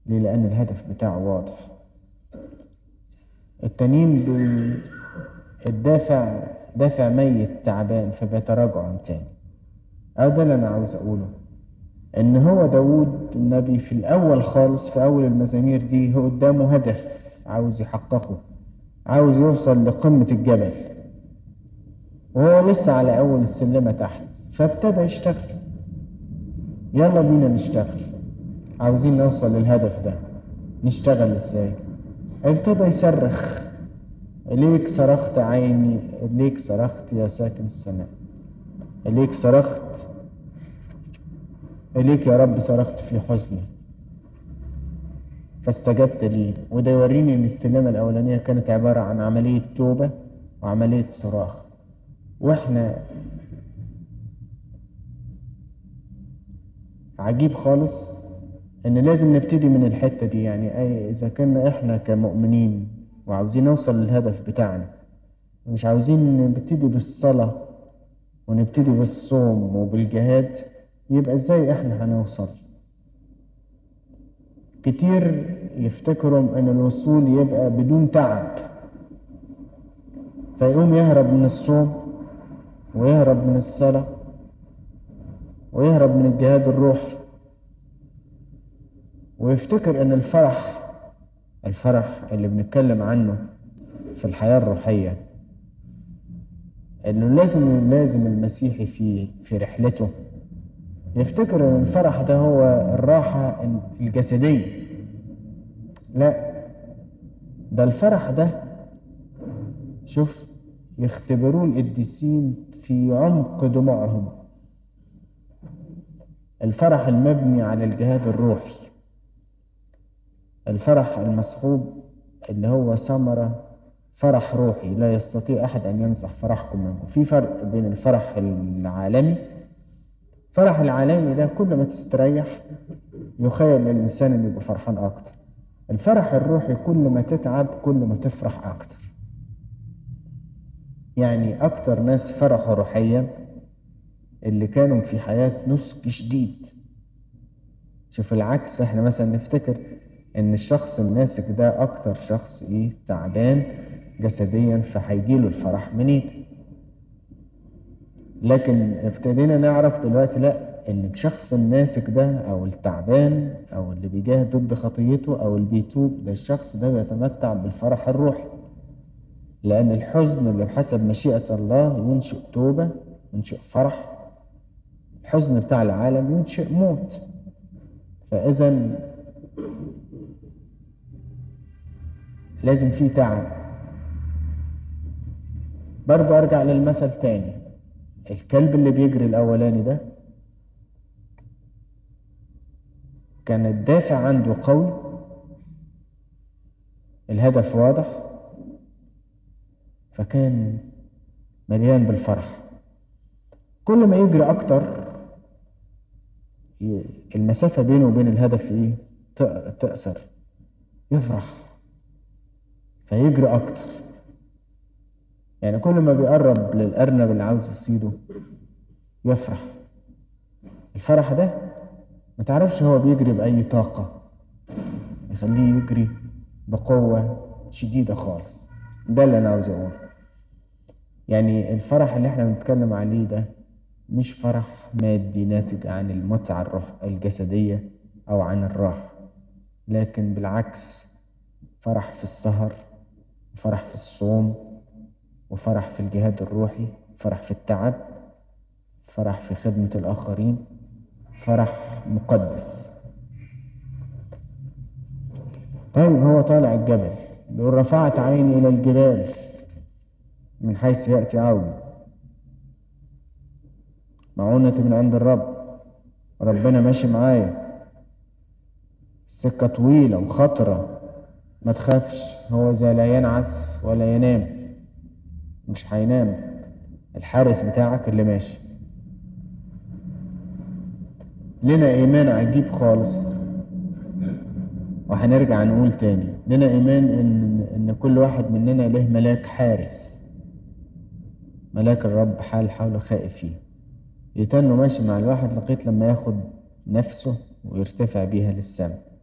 ليه لأن الهدف بتاعه واضح التانيين دول الدافع دافع ميت تعبان فبيتراجعوا عن تاني أو ده اللي أنا عاوز أقوله إن هو داوود النبي في الأول خالص في أول المزامير دي هو قدامه هدف عاوز يحققه عاوز يوصل لقمة الجبل وهو لسه على أول السلمة تحت فابتدى يشتغل يلا بينا نشتغل عاوزين نوصل للهدف ده نشتغل ازاي ابتدى يصرخ إليك صرخت عيني إليك صرخت يا ساكن السماء إليك صرخت إليك يا رب صرخت في حزني فاستجبت لي وده يوريني إن السلمة الأولانية كانت عبارة عن عملية توبة وعملية صراخ وإحنا عجيب خالص إن لازم نبتدي من الحتة دي يعني أي إذا كنا إحنا كمؤمنين وعاوزين نوصل للهدف بتاعنا مش عاوزين نبتدي بالصلاة ونبتدي بالصوم وبالجهاد يبقى ازاي احنا هنوصل كتير يفتكروا ان الوصول يبقى بدون تعب فيقوم يهرب من الصوم ويهرب من الصلاة ويهرب من الجهاد الروحي ويفتكر ان الفرح الفرح اللي بنتكلم عنه في الحياة الروحية انه لازم لازم المسيحي في في رحلته يفتكر ان الفرح ده هو الراحة الجسدية لا ده الفرح ده شوف يختبروه القديسين في عمق دموعهم الفرح المبني على الجهاد الروحي الفرح المصحوب اللي هو ثمرة فرح روحي لا يستطيع أحد أن ينصح فرحكم منه في فرق بين الفرح العالمي الفرح العالمي ده كل ما تستريح يخيل للإنسان أن يبقى فرحان أكتر الفرح الروحي كل ما تتعب كل ما تفرح أكتر يعني أكتر ناس فرحوا روحيا اللي كانوا في حياة نسك شديد شوف العكس احنا مثلا نفتكر ان الشخص الناسك ده اكتر شخص ايه تعبان جسديا فهيجيله الفرح منين لكن ابتدينا نعرف دلوقتي لا ان الشخص الناسك ده او التعبان او اللي بيجاهد ضد خطيته او اللي بيتوب ده الشخص ده بيتمتع بالفرح الروحي لان الحزن اللي بحسب مشيئة الله ينشئ توبة ينشئ فرح الحزن بتاع العالم ينشئ موت فاذا لازم في تعب برضو ارجع للمثل تاني الكلب اللي بيجري الاولاني ده كان الدافع عنده قوي الهدف واضح فكان مليان بالفرح كل ما يجري اكتر المسافة بينه وبين الهدف ايه تقصر يفرح فيجري اكتر يعني كل ما بيقرب للارنب اللي عاوز يصيده يفرح الفرح ده ما تعرفش هو بيجري باي طاقه يخليه يجري بقوه شديده خالص ده اللي انا عاوز اقوله يعني الفرح اللي احنا بنتكلم عليه ده مش فرح مادي ناتج عن المتعه الروح الجسديه او عن الراحه لكن بالعكس فرح في السهر فرح في الصوم وفرح في الجهاد الروحي فرح في التعب فرح في خدمة الآخرين فرح مقدس طيب هو طالع الجبل بيقول رفعت عيني إلى الجبال من حيث يأتي عوني معونة من عند الرب ربنا ماشي معايا السكة طويلة وخطرة ما تخافش هو زي لا ينعس ولا ينام مش هينام الحارس بتاعك اللي ماشي لنا ايمان عجيب خالص وهنرجع نقول تاني لنا ايمان ان ان كل واحد مننا له ملاك حارس ملاك الرب حال حول خائفين يتنه ماشي مع الواحد لغايه لما ياخد نفسه ويرتفع بيها للسماء